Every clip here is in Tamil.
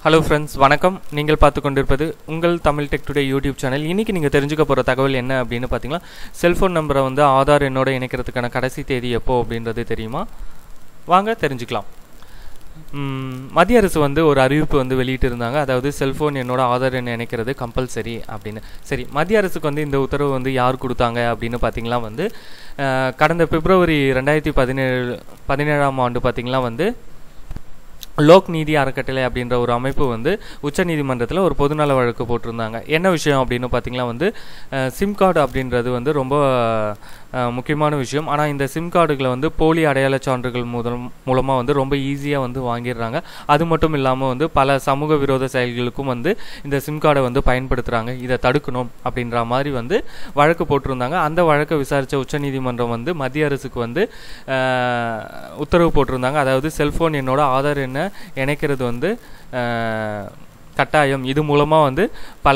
ஹலோ ஃப்ரெண்ட்ஸ் வணக்கம் நீங்கள் பார்த்து கொண்டிருப்பது உங்கள் Tamil tech today YouTube channel இன்றைக்கி நீங்கள் தெரிஞ்சுக்க போகிற தகவல் என்ன அப்படின்னு பார்த்தீங்கன்னா செல்ஃபோன் நம்பரை வந்து ஆதார் என்னோட இணைக்கிறதுக்கான கடைசி தேதி எப்போ அப்படின்றது தெரியுமா வாங்க தெரிஞ்சுக்கலாம் ம், மத்திய அரசு வந்து ஒரு அறிவிப்பு வந்து வெளியிட்டு இருந்தாங்க அதாவது செல்ஃபோன் என்னோட ஆதார் எண் இணைக்கிறது கம்பல்சரி அப்படின்னு சரி மத்திய அரசுக்கு வந்து இந்த உத்தரவு வந்து யார் கொடுத்தாங்க அப்படின்னு பார்த்தீங்கன்னா வந்து அஹ், கடந்த பிப்ரவரி ரெண்டாயிரத்தி பதினேழு பதினேழாம் ஆண்டு பார்த்தீங்கன்னா வந்து லோக் நீதி அறக்கட்டளை அப்படின்ற ஒரு அமைப்பு வந்து உச்சநீதிமன்றத்தில் ஒரு பொதுநல வழக்கு போட்டிருந்தாங்க என்ன விஷயம் அப்படின்னு பார்த்தீங்கன்னா வந்து சிம் கார்டு அப்படின்றது வந்து ரொம்ப அஹ், முக்கியமான விஷயம் ஆனால் இந்த சிம் கார்டுகளை வந்து போலி அடையாள சான்றுகள் மூலம் மூலமாக வந்து ரொம்ப ஈஸியாக வந்து வாங்கிடுறாங்க அது மட்டும் இல்லாமல் வந்து பல சமூக விரோத செயல்களுக்கும் வந்து இந்த சிம் கார்டை வந்து பயன்படுத்துகிறாங்க இதை தடுக்கணும் அப்படின்ற மாதிரி வந்து வழக்கு போட்டிருந்தாங்க அந்த வழக்கை விசாரித்த உச்சநீதிமன்றம் வந்து மத்திய அரசுக்கு வந்து அஹ், உத்தரவு போட்டிருந்தாங்க அதாவது செல்ஃபோன் என்னோட ஆதார் எண்ணை இணைக்கிறது வந்து அஹ், கட்டாயம் இது மூலமாக வந்து பல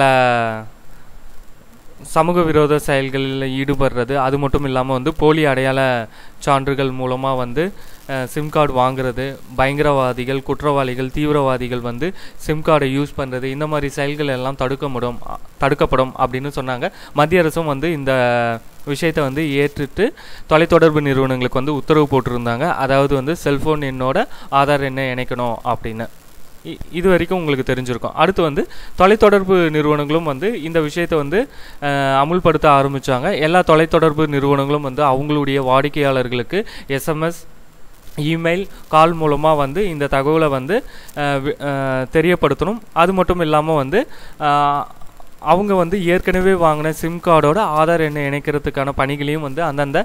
சமூக விரோத செயல்களில் ஈடுபடுறது அது மட்டும் இல்லாமல் வந்து போலி அடையாள சான்றுகள் மூலமாக வந்து சிம் கார்டு வாங்குறது பயங்கரவாதிகள் குற்றவாளிகள் தீவிரவாதிகள் வந்து சிம் கார்டை யூஸ் பண்ணுறது இந்த மாதிரி செயல்கள் எல்லாம் தடுக்க முடியும் தடுக்கப்படும் அப்படின்னு சொன்னாங்க மத்திய அரசும் வந்து இந்த விஷயத்தை வந்து ஏற்றுட்டு தொலைத்தொடர்பு நிறுவனங்களுக்கு வந்து உத்தரவு போட்டிருந்தாங்க அதாவது வந்து செல்ஃபோன் எண்ணோட ஆதார் எண்ணை இணைக்கணும் அப்படின்னு இ- இது வரைக்கும் உங்களுக்கு தெரிஞ்சிருக்கும் அடுத்து வந்து தொலைத்தொடர்பு நிறுவனங்களும் வந்து இந்த விஷயத்தை வந்து அஹ், அமுல்படுத்த ஆரம்பிச்சாங்க எல்லா தொலைத்தொடர்பு நிறுவனங்களும் வந்து அவங்களுடைய வாடிக்கையாளர்களுக்கு எஸ்எம்எஸ் இமெயில் கால் மூலமாக வந்து இந்த தகவலை வந்து அஹ், வி- அஹ், தெரியப்படுத்தணும் அது மட்டும் இல்லாமல் வந்து அஹ், அவங்க வந்து ஏற்கனவே வாங்கின சிம் கார்டோட ஆதார் எண்ணை இணைக்கிறதுக்கான பணிகளையும் வந்து அந்தந்த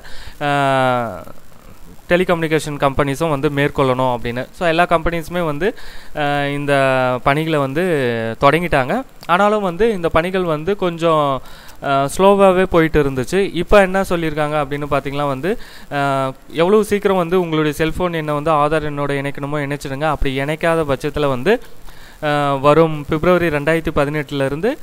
அஹ், டெலிகம்யூனிகேஷன் கம்பெனிஸும் வந்து மேற்கொள்ளணும் அப்படின்னு ஸோ எல்லா கம்பெனிஸுமே வந்து அஹ், இந்த பணிகளை வந்து தொடங்கிட்டாங்க ஆனாலும் வந்து இந்த பணிகள் வந்து கொஞ்சம் ஸ்லோவாகவே போயிட்டு இருந்துச்சு இப்போ என்ன சொல்லியிருக்காங்க அப்படின்னு பார்த்தீங்கன்னா வந்து அஹ், எவ்வளவு சீக்கிரம் வந்து உங்களுடைய செல்ஃபோன் எண்ணை வந்து ஆதார் எண்ணோட இணைக்கணுமோ இணைச்சிடுங்க அப்படி இணைக்காத பட்சத்தில் வந்து அஹ், வரும் பிப்ரவரி ரெண்டாயிரத்தி பதினெட்டுலேருந்து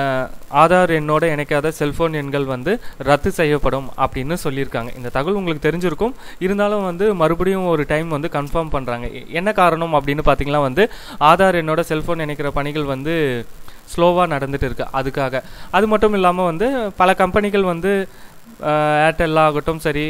ஆதார் எண்ணோட இணைக்காத செல்ஃபோன் எண்கள் வந்து ரத்து செய்யப்படும் அப்படின்னு சொல்லியிருக்காங்க இந்த தகவல் உங்களுக்கு தெரிஞ்சிருக்கும் இருந்தாலும் வந்து மறுபடியும் ஒரு டைம் வந்து கன்ஃபார்ம் பண்ணுறாங்க என்ன காரணம் அப்படின்னு பார்த்தீங்கன்னா வந்து ஆதார் எண்ணோட செல்ஃபோன் இணைக்கிற பணிகள் வந்து ஸ்லோவாக நடந்துட்டு இருக்கு அதுக்காக அது மட்டும் இல்லாமல் வந்து பல கம்பெனிகள் வந்து ஏர்டெல் ஆகட்டும் சரி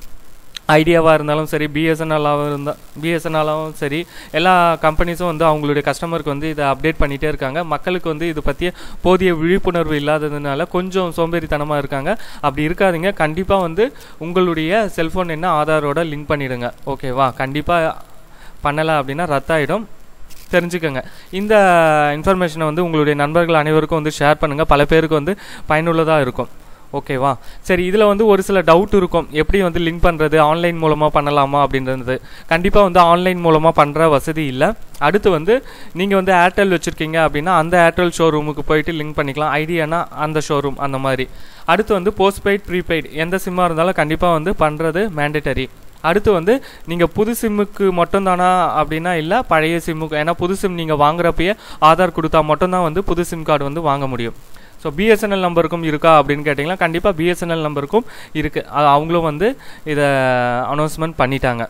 ஐடியாவாக இருந்தாலும் சரி பிஎஸ்என்எல்லாகவும் இருந்தால் பிஎஸ்என்எல்லாவும் சரி எல்லா கம்பெனிஸும் வந்து அவங்களுடைய கஸ்டமருக்கு வந்து இதை அப்டேட் பண்ணிகிட்டே இருக்காங்க மக்களுக்கு வந்து இது பற்றிய போதிய விழிப்புணர்வு இல்லாததுனால கொஞ்சம் சோம்பேறித்தனமாக இருக்காங்க அப்படி இருக்காதீங்க கண்டிப்பாக வந்து உங்களுடைய செல்ஃபோன் என்ன ஆதாரோட லிங்க் பண்ணிடுங்க ஓகேவா கண்டிப்பாக பண்ணலை அப்படின்னா ரத்தாயிடும் தெரிஞ்சுக்கோங்க இந்த இன்ஃபர்மேஷனை வந்து உங்களுடைய நண்பர்கள் அனைவருக்கும் வந்து ஷேர் பண்ணுங்கள் பல பேருக்கு வந்து பயனுள்ளதாக இருக்கும் ஓகேவா சரி இதில் வந்து ஒரு சில டவுட் இருக்கும் எப்படி வந்து லிங்க் பண்ணுறது ஆன்லைன் மூலமாக பண்ணலாமா அப்படின்றது கண்டிப்பாக வந்து ஆன்லைன் மூலமாக பண்ணுற வசதி இல்லை அடுத்து வந்து நீங்கள் வந்து ஏர்டெல் வச்சுருக்கீங்க அப்படின்னா அந்த ஏர்டெல் ஷோரூமுக்கு போயிட்டு லிங்க் பண்ணிக்கலாம் ஐடியானா அந்த ஷோரூம் அந்த மாதிரி அடுத்து வந்து போஸ்ட்பெய்ட் ப்ரீபெய்ட் எந்த சிம்மாக இருந்தாலும் கண்டிப்பாக வந்து பண்ணுறது மேண்டேட்டரி அடுத்து வந்து நீங்கள் புது சிம்முக்கு மட்டும்தானா அப்படின்னா இல்லை பழைய சிம்முக்கு ஏன்னா புது சிம் நீங்கள் வாங்குறப்பயே ஆதார் கொடுத்தா மட்டும்தான் வந்து புது சிம் கார்டு வந்து வாங்க முடியும் ஸோ பிஎஸ்என்எல் நம்பருக்கும் இருக்கா அப்படின்னு கேட்டிங்கன்னா கண்டிப்பாக பிஎஸ்என்எல் நம்பருக்கும் இருக்குது அது அவங்களும் வந்து இதை அனௌன்ஸ்மெண்ட் பண்ணிட்டாங்க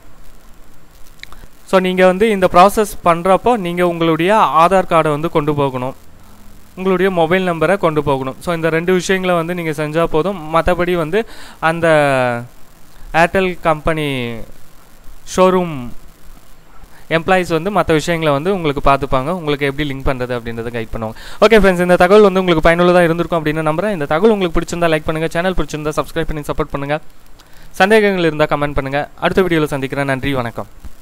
ஸோ நீங்கள் வந்து இந்த ப்ராசஸ் பண்ணுறப்போ நீங்கள் உங்களுடைய ஆதார் கார்டை வந்து கொண்டு போகணும் உங்களுடைய மொபைல் நம்பரை கொண்டு போகணும் ஸோ இந்த ரெண்டு விஷயங்களை வந்து நீங்கள் செஞ்சால் போதும் மற்றபடி வந்து அந்த ஏர்டெல் கம்பெனி ஷோரூம் எம்ப்ளாயிஸ் வந்து மற்ற விஷயங்களை வந்து உங்களுக்கு பார்த்துப்பாங்க உங்களுக்கு எப்படி லிங்க் பண்ணுறது அப்படின்றத கைட் பண்ணுவாங்க ஓகே ஃப்ரெண்ட்ஸ் இந்த தகவல் வந்து உங்களுக்கு பயனுள்ளதாக இருந்திருக்கும் அப்படின்னு நம்புறேன் இந்த தகவல் உங்களுக்கு பிடிச்சிருந்தா லைக் பண்ணுங்கள் சேனல் பிடிச்சிருந்தா சப்ஸ்கிரைப் பண்ணி சப்போர்ட் பண்ணுங்கள் சந்தேகங்கள் இருந்தால் கமெண்ட் பண்ணுங்கள் அடுத்த வீடியோவில் சந்திக்கிறேன் நன்றி வணக்கம்